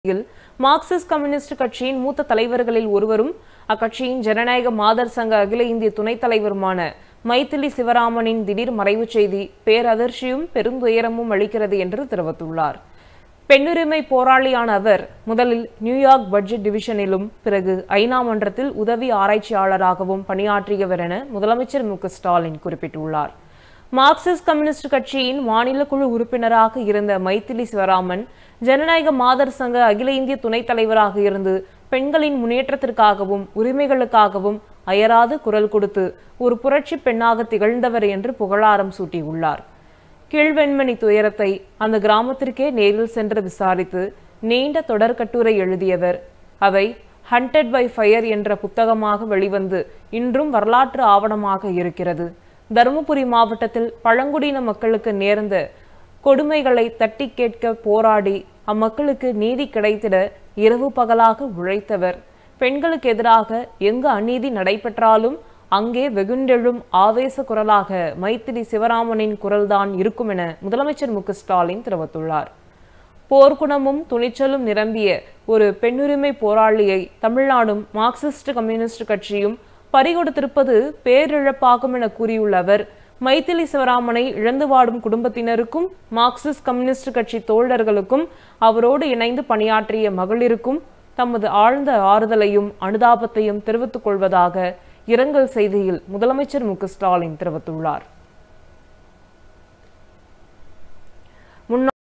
இல் Marxist communist கட்சியின் மூத்த தலைவர்களில் ஒருவரும் அக்கட்சியின் ஜனநாயக மாதர் சங்க அகில இந்திய துணைத் தலைவருமான மைத்திலி சிவராமனின் திடீர் மறைவுச் செய்தி பேரதிர்ச்சியும் பெருந்துயரமும் அளிக்கிறது என்று தெரிவித்துள்ளார் பெண்ணுரிமை போராளியான அவர் முதலில் நியூயார்க் பட்ஜெட் டிவிஷனிலும் பிறகு ஐநா மன்றத்தில் உதவி ஆராய்ச்சியாளராகவும் பணியாற்றியவர் என முதலமைச்சர் மு க ஸ்டாலின் குறிப்பிட்டுள்ளார் மார்க்சிஸ்ட் கம்யூனிஸ்ட் கட்சியின் மாநில குழு உறுப்பினராக இருந்த மைத்திலி சிவராமன் ஜனநாயக மாதர் சங்க அகில இந்திய துணைத் தலைவராக இருந்து பெண்களின் முன்னேற்றத்திற்காகவும் உரிமைகளுக்காகவும் அயராது குரல் கொடுத்து ஒரு புரட்சி பெண்ணாக திகழ்ந்தவர் என்று புகழாரம் சூட்டியுள்ளார் கீழ்வெண்மணி துயரத்தை அந்த கிராமத்திற்கே நேரில் சென்று விசாரித்து நீண்ட தொடர் கட்டுரை எழுதியவர் அவை ஹண்டட் பை ஃபயர் என்ற புத்தகமாக வெளிவந்து இன்றும் வரலாற்று ஆவணமாக இருக்கிறது தருமபுரி மாவட்டத்தில் பழங்குடியின மக்களுக்கு நேர்ந்த கொடுமைகளை தட்டி கேட்க போராடி அம்மக்களுக்கு நீதி கிடைத்திட இரவு பகலாக உழைத்தவர் பெண்களுக்கு எதிராக எங்கு அநீதி நடைபெற்றாலும் அங்கே வெகுண்டெழும் ஆவேச குரலாக மைத்திரி சிவராமனின் குரல்தான் இருக்கும் என முதலமைச்சர் மு க ஸ்டாலின் தெரிவித்துள்ளார் போர்க்குணமும் துணிச்சலும் நிரம்பிய ஒரு பெண்ணுரிமை போராளியை தமிழ்நாடும் மார்க்சிஸ்ட் கம்யூனிஸ்ட் கட்சியும் பறிகொடுத்திருப்பது பேரிழப்பாகும் என கூறியுள்ள அவர் மைத்திலி சிவராமனை இழந்து வாடும் குடும்பத்தினருக்கும் மார்க்சிஸ்ட் கம்யூனிஸ்ட் கட்சி தோழர்களுக்கும் அவரோடு இணைந்து பணியாற்றிய மகளிருக்கும் தமது ஆழ்ந்த ஆறுதலையும் அனுதாபத்தையும் தெரிவித்துக் கொள்வதாக இரங்கல் செய்தியில் முதலமைச்சர் மு க ஸ்டாலின் தெரிவித்துள்ளார்